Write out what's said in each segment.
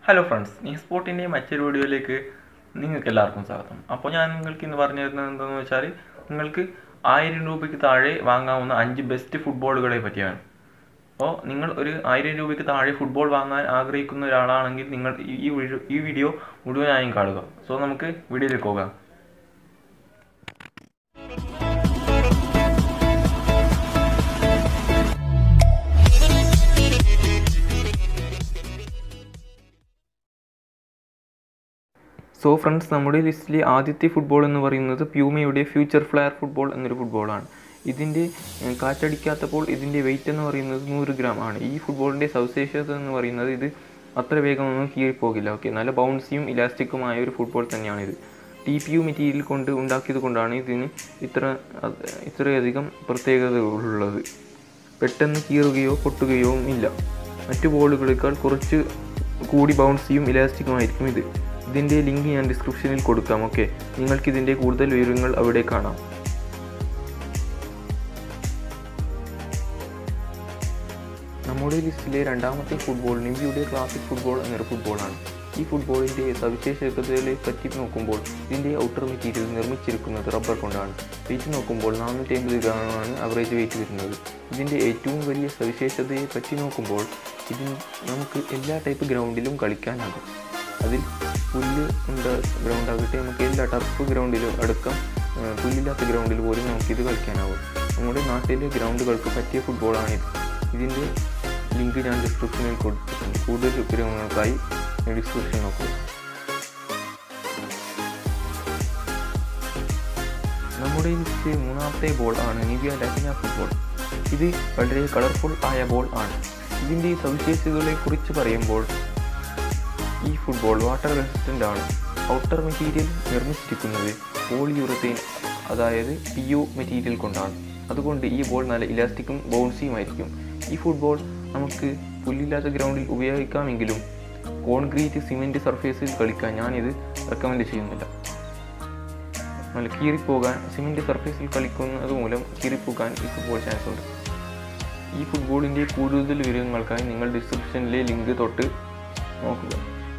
hello friends ഈ സ്പോർട്ടിൻ്റെ മറ്റൊരു വീഡിയോയിലേക്ക് നിങ്ങൾക്ക് എല്ലാവർക്കും സ്വാഗതം അപ്പോൾ ഞാൻ നിങ്ങൾക്ക് ഇന്ന് പറഞ്ഞു തരുന്നത് എന്താണെന്ന് വെച്ചാൽ നിങ്ങൾക്ക് ആയിരം രൂപയ്ക്ക് താഴെ വാങ്ങാവുന്ന അഞ്ച് ബെസ്റ്റ് ഫുട്ബോളുകളെ പറ്റിയാണ് അപ്പോൾ നിങ്ങൾ ഒരു ആയിരം രൂപയ്ക്ക് താഴെ ഫുട്ബോൾ വാങ്ങാൻ ആഗ്രഹിക്കുന്ന ഒരാളാണെങ്കിൽ നിങ്ങൾ ഈ- ഈ വീഡിയോ ഈ വീഡിയോ മുഴുവനായും കാണുക സോ നമുക്ക് വീഡിയോയിലേക്ക് പോകാം സോ ഫ്രണ്ട്സ് നമ്മുടെ ലിസ്റ്റിലെ ആദ്യത്തെ ഫുട്ബോൾ എന്ന് പറയുന്നത് പ്യൂമയുടെ ഫ്യൂച്ചർ ഫ്ലയർ ഫുട്ബോൾ എന്നൊരു ഫുട്ബോളാണ് ഇതിൻ്റെ ഏഹ്, കാറ്റടിക്കാത്തപ്പോൾ ഇതിൻ്റെ വെയിറ്റ് എന്ന് പറയുന്നത് നൂറ് ഗ്രാം ആണ് ഈ ഫുട്ബോളിൻ്റെ സവിശേഷത എന്ന് പറയുന്നത് ഇത് അത്ര വേഗമൊന്നും കീറിപ്പോകില്ല ഓക്കെ നല്ല ബൗൺസിയും ഇലാസ്റ്റിക്കുമായ ഒരു ഫുട്ബോൾ തന്നെയാണിത് ടി പി യു മെറ്റീരിയൽ കൊണ്ട് ഉണ്ടാക്കിയത് കൊണ്ടാണ് ഇതിന് ഇത്ര അത് ഇത്രയധികം പ്രത്യേകതകളുള്ളത് പെട്ടെന്ന് കീറുകയോ പൊട്ടുകയോ ഇല്ല മറ്റു ബോളുകളേക്കാൾ കുറച്ച് കൂടി ബൗൺസിയും ഇലാസ്റ്റിക്കുമായിരിക്കും ഇത് ഇതിൻ്റെ ലിങ്ക് ഞാൻ ഡിസ്ക്രിപ്ഷനിൽ കൊടുക്കാം ഓക്കെ നിങ്ങൾക്ക് ഇതിൻ്റെ കൂടുതൽ വിവരങ്ങൾ അവിടെ കാണാം നമ്മുടെ ലിസ്റ്റിലെ രണ്ടാമത്തെ ഫുട്ബോൾ നിവിയുടെ ക്ലാസിക് ഫുട്ബോൾ എന്നൊരു ഫുട്ബോളാണ് ഈ ഫുട്ബോളിൻ്റെ സവിശേഷതകളെ പറ്റി നോക്കുമ്പോൾ ഇതിൻ്റെ ഔട്ടർ മെറ്റീരിയൽ നിർമ്മിച്ചിരിക്കുന്നത് റബ്ബർ കൊണ്ടാണ് വെയിറ്റ് നോക്കുമ്പോൾ നാനൂറ്റി അമ്പത് ഗ്രാമാണ് അവറേജ് വെയിറ്റ് വരുന്നത് ഇതിൻ്റെ ഏറ്റവും വലിയ സവിശേഷതയെ പറ്റി നോക്കുമ്പോൾ ഇതിന് നമുക്ക് എല്ലാ ടൈപ്പ് ഗ്രൗണ്ടിലും കളിക്കാനാകും അതിൽ പുല്ല് ഉണ്ട ഗ്രൗണ്ട് ആകട്ടെ നമുക്ക് എല്ലാ ടർഫ് ഗ്രൗണ്ടിലും അടക്കം ആ, പുല്ലില്ലാത്ത ഗ്രൗണ്ടിൽ പോലും നമുക്കിത് കളിക്കാനാവും നമ്മുടെ നാട്ടിലെ ഗ്രൗണ്ടുകൾക്ക് പറ്റിയ ഫുട്ബോളാണിത് ഇതിൻ്റെ ലിങ്ക് ഞാൻ ഡിസ്ക്രിപ്ഷനിൽ കൊടുത്തിട്ടുണ്ട് കൂടുതൽ വിവരങ്ങൾക്കായി ഡിസ്ക്രിപ്ഷൻ നോക്കുക നമ്മുടെ ലിസ്റ്റ് മൂന്നാമത്തെ ബോൾ ആണ് നിവിയ ലാറ്റിന ഫുട്ബോൾ ഇത് വളരെ കളർഫുൾ ആയ ബോൾ ആണ് ഇതിൻ്റെ സവിശേഷതകളെ കുറിച്ച് പറയുമ്പോൾ ഈ ഫുട്ബോൾ വാട്ടർ റെസിസ്റ്റൻ്റ് ആണ് ഔട്ടർ മെറ്റീരിയൽ നിർമ്മിച്ചിരിക്കുന്നത് പോളിയുറത്തേൻ അതായത് പി യു മെറ്റീരിയൽ കൊണ്ടാണ് അതുകൊണ്ട് ഈ ബോൾ നല്ല ഇലാസ്റ്റിക്കും ബൗൺസിയുമായിരിക്കും ഈ ഫുട്ബോൾ നമുക്ക് പുല്ലില്ലാത്ത ഗ്രൗണ്ടിൽ ഉപയോഗിക്കാമെങ്കിലും കോൺക്രീറ്റ് സിമെൻറ്റ് സർഫേസിൽ കളിക്കാൻ ഞാനിത് റെക്കമെൻഡ് ചെയ്യുന്നില്ല നല്ല കീറിപ്പോകാൻ സിമെൻറ്റ് സർഫേസിൽ കളിക്കുന്നത് മൂലം കീറിപ്പോകാൻ ഈ ഫുട്ബോൾ ചാൻസ് ഉണ്ട് ഈ ഫുട്ബോളിൻ്റെ കൂടുതൽ വിവരങ്ങൾക്കായി നിങ്ങൾ ഡിസ്ക്രിപ്ഷനിലെ ലിങ്ക് തൊട്ട് നോക്കുക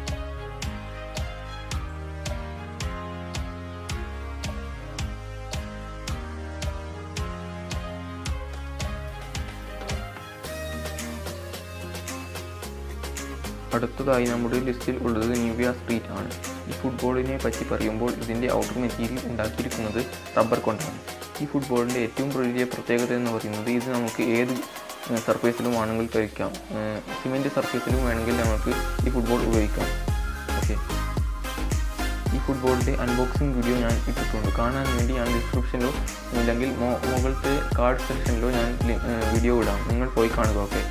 അടുത്തതായി നമ്മുടെ ലിസ്റ്റിൽ ഉള്ളത് ന്യൂവിയ സ്ട്രീറ്റ് ആണ് ഈ ഫുട്ബോളിനെ പറ്റി പറയുമ്പോൾ ഇതിൻ്റെ ഔട്ടർ മെറ്റീരിയൽ ഉണ്ടാക്കിയിരിക്കുന്നത് റബ്ബർ കൊണ്ടാണ് ഈ ഫുട്ബോളിൻ്റെ ഏറ്റവും വലിയ പ്രത്യേകത എന്ന് പറയുന്നത് ഇത് നമുക്ക് ഏത് സർഫേസിലും ആണെങ്കിൽ കളിക്കാം സിമെൻറ്റ് സർഫേസിലും വേണമെങ്കിൽ നമുക്ക് ഈ ഫുട്ബോൾ ഉപയോഗിക്കാം ഓക്കെ ഈ ഫുട്ബോളിൻ്റെ അൺബോക്സിംഗ് വീഡിയോ ഞാൻ ഇട്ടിട്ടുണ്ട് കാണാൻ വേണ്ടി ഞാൻ ഡിസ്ക്രിപ്ഷനിലോ ഇല്ലെങ്കിൽ മോ- മുകളിലത്തെ കാർഡ് സെക്ഷനിലോ ഞാൻ ലി- ഏർ വീഡിയോ ഇടാം നിങ്ങൾ പോയി കാണുക ഓക്കെ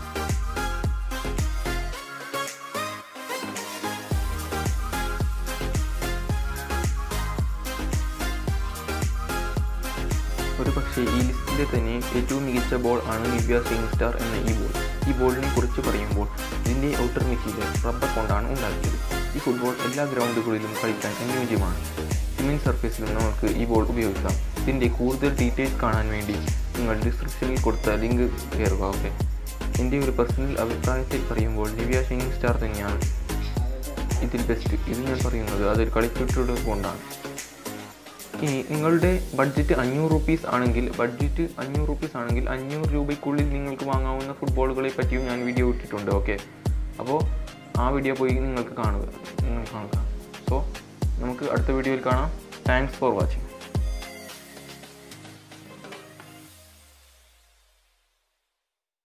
ഒരു പക്ഷേ ഈ ലിസ്റ്റിലെ തന്നെ ഏറ്റവും മികച്ച ബോൾ ആണ് നിവ്യ സിംഗ് സ്റ്റാർ എന്ന ഈ ബോൾ ഈ ബോളിനെ കുറിച്ച് പറയുമ്പോൾ ഇതിൻ്റെ ഔട്ടർ മെറ്റീരിയൽ റബ്ബർ കൊണ്ടാണ് ഉണ്ടാക്കിയത് ഈ ഫുട്ബോൾ എല്ലാ ഗ്രൗണ്ടുകളിലും കളിക്കാൻ അനുയോജ്യമാണ് സിമെൻറ്റ് സർഫേസിലും നമുക്ക് ഈ ബോൾ ഉപയോഗിക്കാം ഇതിൻ്റെ കൂടുതൽ ഡീറ്റെയിൽസ് കാണാൻ വേണ്ടി നിങ്ങൾ ഡിസ്ക്രിപ്ഷനിൽ കൊടുത്ത ലിങ്ക് കയറുക ഓക്കെ എൻ്റെ ഒരു പേഴ്സണൽ അഭിപ്രായത്തിൽ പറയുമ്പോൾ നിവ്യ സിംഗ് സ്റ്റാർ തന്നെയാണ് ഇതിൽ ബെസ്റ്റ് ഇത് ഞാൻ പറയുന്നത് അതൊരു കളിച്ചിട്ടുള്ളത് കൊണ്ടാണ് ഇനി നിങ്ങളുടെ ബഡ്ജറ്റ് അഞ്ഞൂറ് റുപ്പീസ് ആണെങ്കിൽ ബഡ്ജറ്റ് അഞ്ഞൂറ് റുപ്പീസ് ആണെങ്കിൽ അഞ്ഞൂറ് രൂപയ്ക്കുള്ളിൽ നിങ്ങൾക്ക് വാങ്ങാവുന്ന ഫുട്ബോളുകളെ പറ്റിയും ഞാൻ വീഡിയോ ഇട്ടിട്ടുണ്ട് ഓക്കെ അപ്പോൾ ആ വീഡിയോ പോയി നിങ്ങൾക്ക് കാണുക നിങ്ങൾ കാണുക സോ നമുക്ക് അടുത്ത വീഡിയോയിൽ കാണാം താങ്ക്സ് ഫോർ വാച്ചിങ്